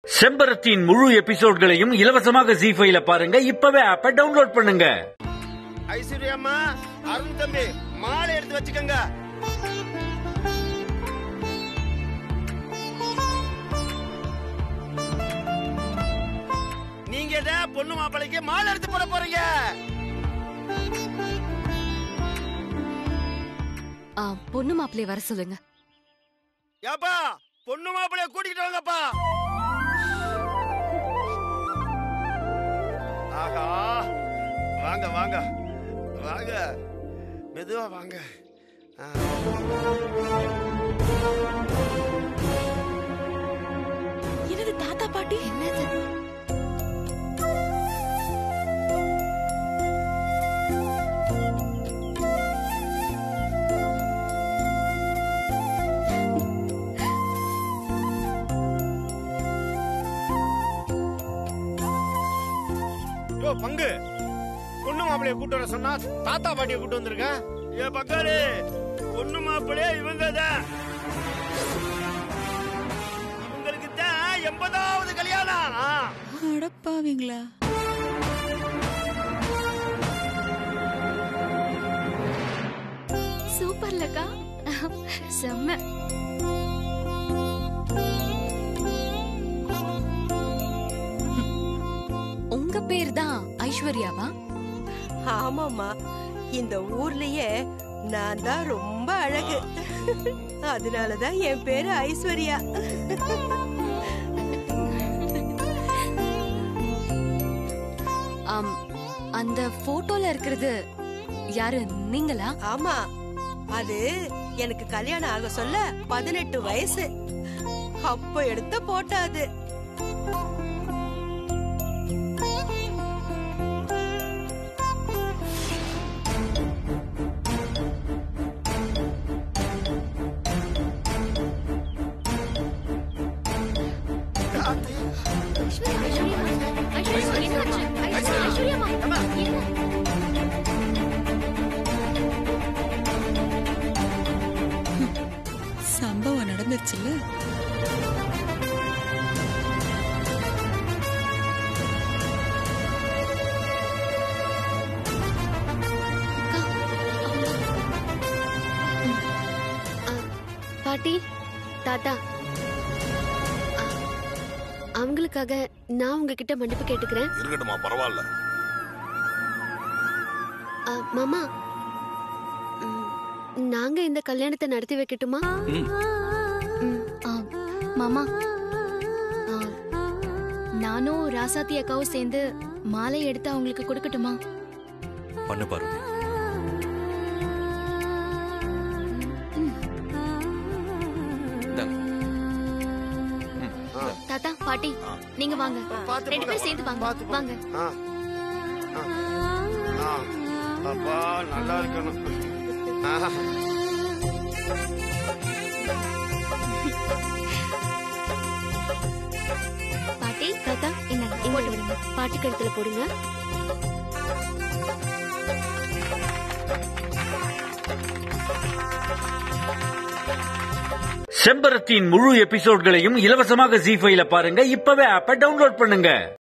செம்பரத்தின் முழு எபிசோட்களையும் இலவசமாக ஜி ஃபைல பாருங்க இப்பவே ஆப்ப டவுன்லோட் பண்ணுங்க ஐஸ்வர்யாம்மா அருண் தம்பி மாலை எடுத்து வச்சுக்கோங்க நீங்க என்ன பொண்ணு மாப்பிளைக்கு மாலை எடுத்து போட போறீங்க ஆ, பொண்ணு மாப்பிள்ளைய வர சொல்லுங்க ஏப்பா பொண்ணு மாப்பிளைய கூட்டிட்டு வாங்கப்பா ஆஹா வாங்க வாங்க வாங்க மெதுவா வாங்க ஆ. என்னது தாத்தா பாட்டி என்னது யோ பங்கு பொண்ணு மாப்பிளைய கூட்டு வர சொன்னா தாத்தா பாட்டிய கூட்டு வந்திருக்க ஏ பங்காளி பொண்ணு மாப்பிளைய இவங்க தான் இவங்களுக்கு தான் எண்பதாவது கல்யாணம் ஆ. அடப்பாவீங்களா சூப்பர்லக்கா செம்ம உங்க பேர் தான் ஐஸ்வர்யாவா ஆமாமா இந்த ஊர்லயே நான் தான் ரொம்ப அழகு அதனாலதான் என் பேரு ஐஸ்வர்யா ஆம், அந்த போட்டோல இருக்கிறது யாரு நீங்களா ஆமா அது எனக்கு கல்யாணம் ஆக சொல்ல பதினெட்டு வயசு அப்ப எடுத்த போட்டோ அது சம்பவம் நடந்துருச்சுல்ல பாட்டி தாத்தா அ, அவங்களுக்காக நான் உங்ககிட்ட மன்னிப்பு கேட்டுக்கிறேன் இருக்கட்டுமா பரவாயில்ல அ, மாமா ம், நாங்க இந்த கல்யாணத்தை நடத்தி வைக்கட்டுமா ம், ஆ, மாமா ஆ, நானும் ராசாத்தி அக்காவும் சேர்ந்து மாலை எடுத்து அவங்களுக்கு கொடுக்கட்டுமா பண்ணு பார்வதி இந்தாங்க. ம், இந்தாங்க. தாத்தா பாட்டி நீங்க வாங்க பாத்து ரெண்டு போடா. பேரும் சேர்ந்து வாங்க பாத்து போடு. வாங்க ஆ. ஆ. ஆ. அப்பா நல்லா இருக்கணும் ஆ. பாட்டி தாத்தா இந்தாங்க போட்டு விடுங்க பாட்டி கழுத்துல போடுங்க செம்பரத்தின் முழு எபிசோட்களையும் இலவசமாக ஜி ஃபைல பாருங்க இப்பவே ஆப்ப டவுன்லோட் பண்ணுங்க